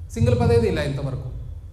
single పదేది ఇలా ఇంతవరకు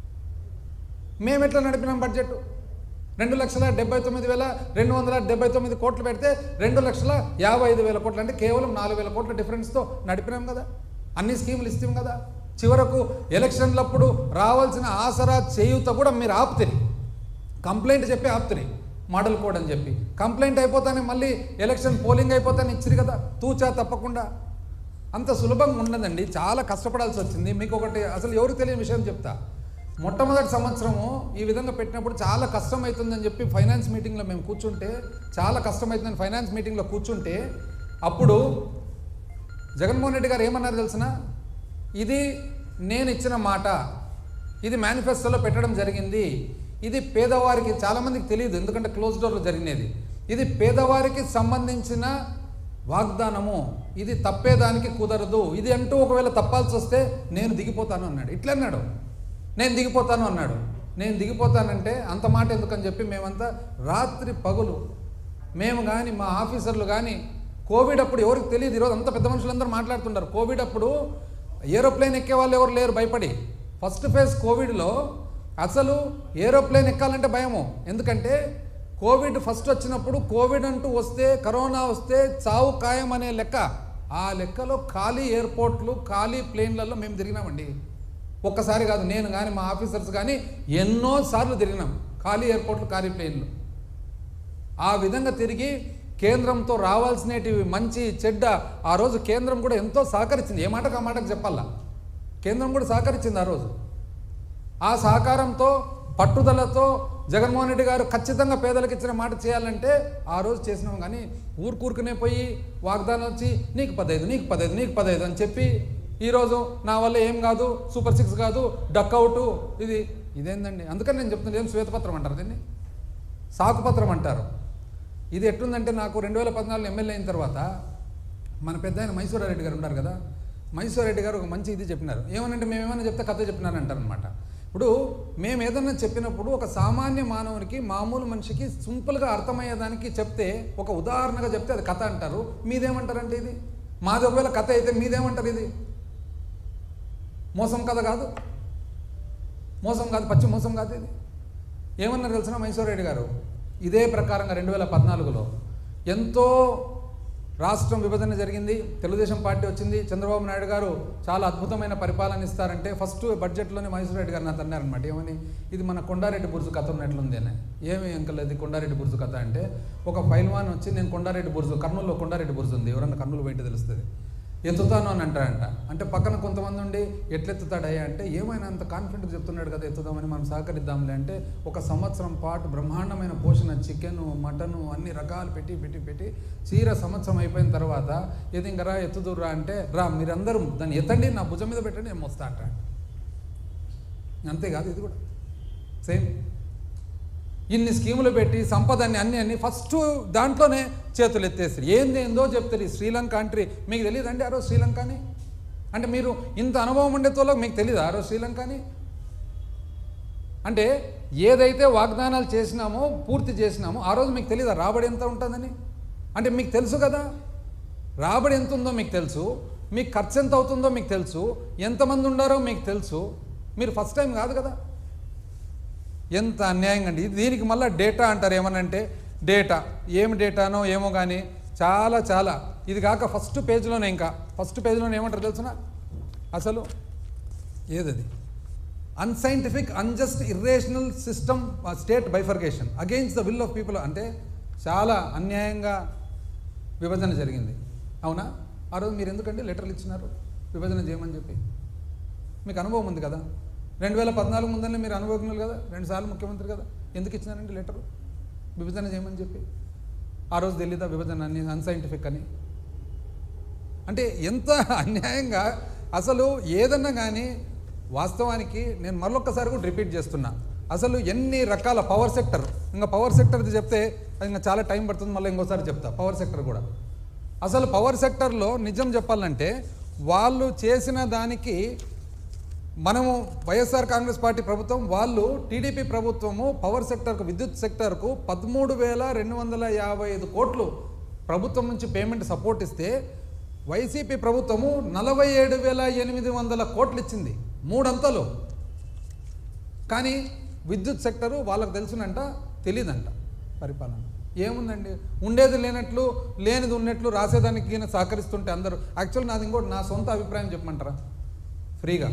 మేము ఎట్లా నడిపినాం బడ్జెట్ రెండు లక్షల డెబ్బై తొమ్మిది వేల రెండు వందల డెబ్బై తొమ్మిది కోట్లు పెడితే రెండు లక్షల యాభై ఐదు వేల కోట్లు అంటే కేవలం నాలుగు వేల కోట్ల డిఫరెన్స్తో నడిపినాం కదా అన్ని స్కీములు ఇస్తాం కదా చివరకు ఎలక్షన్లప్పుడు రావాల్సిన ఆసరా చేయూత కూడా మీరు ఆపుతుంది కంప్లైంట్ చెప్పి ఆపుతుంది మోడల్ కోడ్ అని చెప్పి కంప్లైంట్ అయిపోతానే మళ్ళీ ఎలక్షన్ పోలింగ్ అయిపోతానే ఇచ్చిరు కదా తూచా తప్పకుండా అంత సులభంగా ఉండదండి చాలా కష్టపడాల్సి వచ్చింది మీకు ఒకటి అసలు ఎవరికి తెలియని విషయం చెప్తా మొట్టమొదటి సంవత్సరము ఈ విధంగా పెట్టినప్పుడు చాలా కష్టమవుతుందని చెప్పి ఫైనాన్స్ మీటింగ్లో మేము కూర్చుంటే చాలా కష్టమవుతుందని ఫైనాన్స్ మీటింగ్లో కూర్చుంటే అప్పుడు జగన్మోహన్ రెడ్డి గారు ఏమన్నారు తెలిసిన ఇది నేను ఇచ్చిన మాట ఇది మేనిఫెస్టోలో పెట్టడం జరిగింది ఇది పేదవారికి చాలామందికి తెలియదు ఎందుకంటే క్లోజ్ డోర్లో జరిగినది ఇది పేదవారికి సంబంధించిన వాగ్దానము ఇది తప్పేదానికి కుదరదు ఇది అంటూ ఒకవేళ తప్పాల్సి వస్తే నేను దిగిపోతాను అన్నాడు ఇట్లా అన్నాడు నేను దిగిపోతాను అన్నాడు నేను దిగిపోతానంటే అంత మాట ఎందుకని చెప్పి మేమంతా రాత్రి పగులు మేము కానీ మా ఆఫీసర్లు కానీ కోవిడ్ అప్పుడు ఎవరికి తెలియదు ఈరోజు అంత పెద్ద మనుషులందరూ మాట్లాడుతుంటారు కోవిడ్ అప్పుడు ఏరోప్లేన్ ఎక్కే వాళ్ళు ఎవరు లేరు భయపడి ఫస్ట్ ఫేజ్ కోవిడ్లో అసలు ఏరోప్లేన్ ఎక్కాలంటే భయము ఎందుకంటే కోవిడ్ ఫస్ట్ వచ్చినప్పుడు కోవిడ్ అంటూ వస్తే కరోనా వస్తే చావు ఖాయం అనే లెక్క ఆ లెక్కలో ఖాళీ ఎయిర్పోర్ట్లు ఖాళీ ప్లేన్లలో మేము తిరిగినామండి ఒక్కసారి కాదు నేను కానీ మా ఆఫీసర్స్ కానీ ఎన్నోసార్లు తిరిగినాం ఖాళీ ఎయిర్పోర్ట్లు ఖాళీ ప్లేన్లు ఆ విధంగా తిరిగి కేంద్రంతో రావాల్సినటివి మంచి చెడ్డ ఆ రోజు కేంద్రం కూడా ఎంతో సహకరించింది ఏ మాటకు ఆ మాటకు చెప్పాలా కేంద్రం కూడా సహకరించింది ఆ రోజు ఆ సహకారంతో పట్టుదలతో జగన్మోహన్ రెడ్డి గారు ఖచ్చితంగా పేదలకు ఇచ్చిన మాట చేయాలంటే ఆ రోజు చేసినాం కానీ ఊరుకూరుకునే పోయి వాగ్దానం వచ్చి నీకు పదైదు నీకు పదైదు నీకు పదైదు అని చెప్పి ఈరోజు నా వల్ల ఏం కాదు సూపర్ సిక్స్ కాదు డక్అవుట్ ఇది ఇదేందండి అందుకని నేను చెప్తున్నాను ఏం శ్వేతపత్రం అంటారు దీన్ని సాకుపత్రం అంటారు ఇది ఎట్లుందంటే నాకు రెండు వేల పద్నాలుగు ఎమ్మెల్యే అయిన తర్వాత మన పెద్ద ఆయన మైసూరారెడ్డి గారు ఉన్నారు కదా మైసూరారెడ్డి గారు ఒక మంచి ఇది చెప్పినారు ఏమనంటే మేము ఏమైనా చెప్తే కథ చెప్పినారంటారనమాట ఇప్పుడు మేము ఏదన్నా చెప్పినప్పుడు ఒక సామాన్య మానవునికి మామూలు మనిషికి సింపుల్గా అర్థమయ్యేదానికి చెప్తే ఒక ఉదాహరణగా చెప్తే అది కథ అంటారు మీదేమంటారంటే ఇది మాది ఒకవేళ కథ అయితే మీదేమంటారు ఇది మోసం కథ కాదు మోసం కాదు పచ్చి మోసం కాదు ఇది ఏమన్నారు తెలిసిన మైసూరెడ్డి గారు ఇదే ప్రకారంగా రెండు వేల పద్నాలుగులో ఎంతో రాష్ట్రం విభజన జరిగింది తెలుగుదేశం పార్టీ వచ్చింది చంద్రబాబు నాయుడు గారు చాలా అద్భుతమైన పరిపాలన ఇస్తారంటే ఫస్ట్ బడ్జెట్లోనే మైసూరెడ్డి గారు నాతో అన్నారనమాట ఏమని ఇది మన కొండారెడ్డి బుర్జు కథ ఉన్నట్లుంది అని ఏమి అంకల్ ఇది కొండారెడ్డి బుర్జు కథ అంటే ఒక ఫైల్వాన్ వచ్చి నేను కొండారెడ్డి బుర్జు కర్నూలులో కొండారెడ్డి బుర్జు ఉంది ఎవరన్నా కర్నూలు పోయింటే తెలుస్తుంది ఎత్తుతాను అని అంటాడంట అంటే పక్కన కొంతమంది ఉండి ఎట్లెత్తుతాడయ్యా అంటే ఏమైనా అంత కాన్ఫిడెంట్ చెప్తున్నాడు కదా ఎత్తుదామని మనం సహకరిద్దాంలే అంటే ఒక సంవత్సరం పాటు బ్రహ్మాండమైన పోషణ చికెను మటను అన్ని రకాలు పెట్టి పెట్టి పెట్టి చీర సంవత్సరం అయిపోయిన తర్వాత ఏది ఇంకా రా ఎత్తుదురా అంటే రా మీరందరూ దాన్ని ఎత్తండి నా భుజం మీద పెట్టండి నేను మోస్తా అంట అంతేకాదు ఇది కూడా సేమ్ ఇన్ని స్కీములు పెట్టి సంపదని అన్ని అన్ని ఫస్ట్ దాంట్లోనే చేతులు ఎత్తేస్తారు ఏంది ఏందో చెప్తారు ఈ శ్రీలంక కంట్రీ మీకు తెలియదండి ఆ రోజు శ్రీలంకని అంటే మీరు ఇంత అనుభవం ఉండేతోలో మీకు తెలియదు ఆ రోజు శ్రీలంకని అంటే ఏదైతే వాగ్దానాలు చేసినామో పూర్తి చేసినామో ఆ రోజు మీకు తెలియదా రాబడి ఎంత ఉంటుందని అంటే మీకు తెలుసు కదా రాబడి ఎంత ఉందో మీకు తెలుసు మీకు ఖర్చు ఎంత అవుతుందో మీకు తెలుసు ఎంతమంది ఉండారో మీకు తెలుసు మీరు ఫస్ట్ టైం కాదు కదా ఎంత అన్యాయంగా అండి ఇది దీనికి మళ్ళీ డేటా అంటారు ఏమనంటే డేటా ఏమి డేటానో ఏమో కానీ చాలా చాలా ఇది కాక ఫస్ట్ పేజ్లోనే ఇంకా ఫస్ట్ పేజ్లోనే ఏమంటారు తెలుసునా అసలు ఏదది unscientific unjust irrational system state bifurcation against the will of people అంటే చాలా అన్యాయంగా విభజన జరిగింది అవునా ఆ రోజు మీరు ఎందుకంటే లెటర్లు ఇచ్చినారు విభజన చేయమని చెప్పి మీకు అనుభవం ఉంది కదా రెండు వేల పద్నాలుగు ముందరనే మీరు అనుభవజ్ఞులు కదా రెండుసార్లు ముఖ్యమంత్రి కదా ఎందుకు ఇచ్చినారండి లెటరు విభజన చేయమని చెప్పి ఆ రోజు తెలీదా విభజన అని అన్సైంటిఫిక్ అని అంటే ఎంత అన్యాయంగా అసలు ఏదన్నా కానీ వాస్తవానికి నేను మరొకసారి కూడా రిపీట్ చేస్తున్నా అసలు ఎన్ని రకాల పవర్ సెక్టర్ ఇంకా పవర్ సెక్టర్ది చెప్తే అది ఇంకా చాలా టైం పడుతుంది మళ్ళీ ఇంకోసారి చెప్తా పవర్ సెక్టర్ కూడా అసలు పవర్ సెక్టర్లో నిజం చెప్పాలంటే వాళ్ళు చేసిన దానికి మనము వైఎస్ఆర్ కాంగ్రెస్ పార్టీ ప్రభుత్వం వాళ్ళు టీడీపీ ప్రభుత్వము పవర్ సెక్టర్కు విద్యుత్ సెక్టర్కు పదమూడు వేల రెండు వందల యాభై ఐదు కోట్లు ప్రభుత్వం నుంచి పేమెంట్ సపోర్ట్ ఇస్తే వైసీపీ ప్రభుత్వము నలభై ఏడు వేల ఎనిమిది వందల కోట్లు ఇచ్చింది మూడంతలు కానీ విద్యుత్ సెక్టరు వాళ్ళకి తెలుసునంట తెలియదంట పరిపాలన ఏముందండి ఉండేది లేనట్లు లేనిది ఉన్నట్లు రాసేదానికి ఈయన సహకరిస్తుంటే అందరూ యాక్చువల్ నాది ఇంకోటి నా సొంత అభిప్రాయం చెప్పమంటారా ఫ్రీగా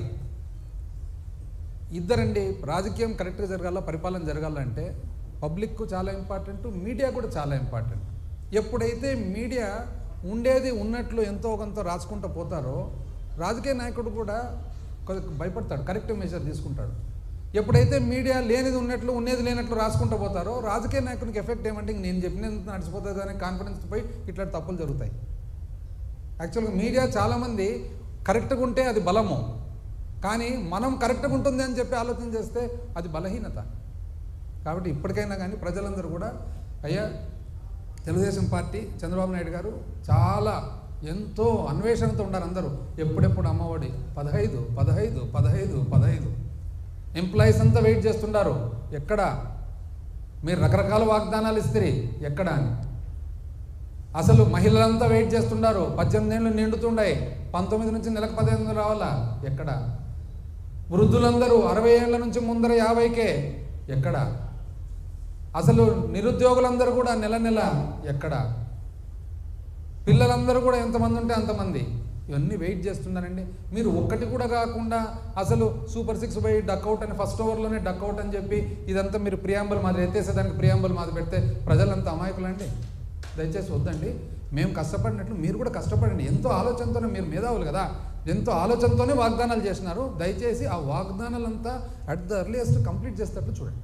ఇద్దరండి రాజకీయం కరెక్ట్గా జరగాల పరిపాలన జరగాలంటే పబ్లిక్కు చాలా ఇంపార్టెంట్ మీడియా కూడా చాలా ఇంపార్టెంట్ ఎప్పుడైతే మీడియా ఉండేది ఉన్నట్లు ఎంతో కొంత రాసుకుంటూ పోతారో రాజకీయ నాయకుడు కూడా కొద్దిగా భయపడతాడు కరెక్ట్ మెజర్ తీసుకుంటాడు ఎప్పుడైతే మీడియా లేనిది ఉన్నట్లు ఉండేది లేనట్లు రాసుకుంటూ పోతారో రాజకీయ నాయకునికి ఎఫెక్ట్ ఏమంటే ఇంక నేను చెప్పినంత నడిచిపోతుంది అనే కాన్ఫిడెన్స్ పోయి ఇట్లాంటి తప్పులు జరుగుతాయి యాక్చువల్గా మీడియా చాలామంది కరెక్ట్గా ఉంటే అది బలము కానీ మనం కరెక్ట్గా ఉంటుంది అని చెప్పి ఆలోచన చేస్తే అది బలహీనత కాబట్టి ఇప్పటికైనా కానీ ప్రజలందరూ కూడా అయ్యా తెలుగుదేశం పార్టీ చంద్రబాబు నాయుడు గారు చాలా ఎంతో అన్వేషణతో ఉన్నారు అందరూ ఎప్పుడెప్పుడు అమ్మఒడి పదహైదు పదహైదు పదహైదు పదహైదు ఎంప్లాయీస్ అంతా వెయిట్ చేస్తుంటారు ఎక్కడ మీరు రకరకాల వాగ్దానాలు ఇస్తే ఎక్కడ అని అసలు మహిళలంతా వెయిట్ చేస్తున్నారు పద్దెనిమిది ఏళ్ళు నిండుతుండాయి పంతొమ్మిది నుంచి నెలకు పదిహేను వందలు రావాలా ఎక్కడ వృద్ధులందరూ అరవై ఏళ్ళ నుంచి ముందర యాభైకే ఎక్కడ అసలు నిరుద్యోగులందరూ కూడా నెల నెల ఎక్కడ పిల్లలందరూ కూడా ఎంతమంది ఉంటే అంతమంది ఇవన్నీ వెయిట్ చేస్తున్నారండి మీరు ఒక్కటి కూడా కాకుండా అసలు సూపర్ సిక్స్ బై డక్అవుట్ అని ఫస్ట్ ఓవర్లోనే డక్అవుట్ అని చెప్పి ఇదంతా మీరు ప్రియాంబల్ మాది ఎత్తేసేదానికి ప్రియాంబల్ మాది పెడితే ప్రజలంతా అమాయకులండి దయచేసి వద్దండి మేము కష్టపడినట్లు మీరు కూడా కష్టపడండి ఎంతో ఆలోచనతోనే మీరు మేధావులు కదా ఎంతో ఆలోచనతోనే వాగ్దానాలు చేసినారు దయచేసి ఆ వాగ్దానాలంతా అట్ ద ఎర్లియస్ట్ కంప్లీట్ చేసేటట్లు చూడండి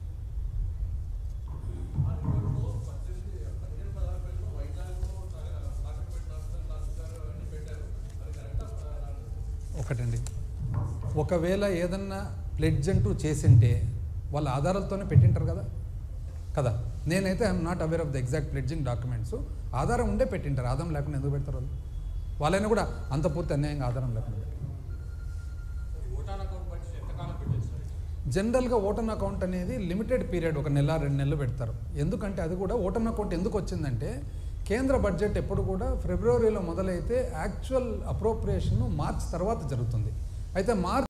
ఒకటండి ఒకవేళ ఏదన్నా ప్లెడ్జ్ అంటూ చేసింటే వాళ్ళ ఆధారాలతోనే పెట్టింటారు కదా కదా నేనైతే I'm not aware of the exact pledging documents ఆధారం ఉండే పెట్టింటారు ఆధారం లేకుండా ఎందుకు పెడతారు వాళ్ళు వాళ్ళైనా కూడా అంత పూర్తి అన్యాయంగా ఆధారం లేకుండా పెట్టారు ఓటాన్ అకౌంట్ పట్టి ఎంతకాలం పెట్టేది సార్ జనరల్గా ఓటన్ అకౌంట్ అనేది లిమిటెడ్ పీరియడ్ ఒక నెల రెండు నెలలు పెడతారు ఎందుకంటే అది కూడా ఓటన్ అకౌంట్ ఎందుకు వచ్చిందంటే కేంద్ర బడ్జెట్ ఎప్పుడు కూడా ఫిబ్రవరిలో మొదలైతే యాక్చువల్ అప్రోప్రియేషన్ మార్చ్ తర్వాత జరుగుతుంది అయితే మార్చ్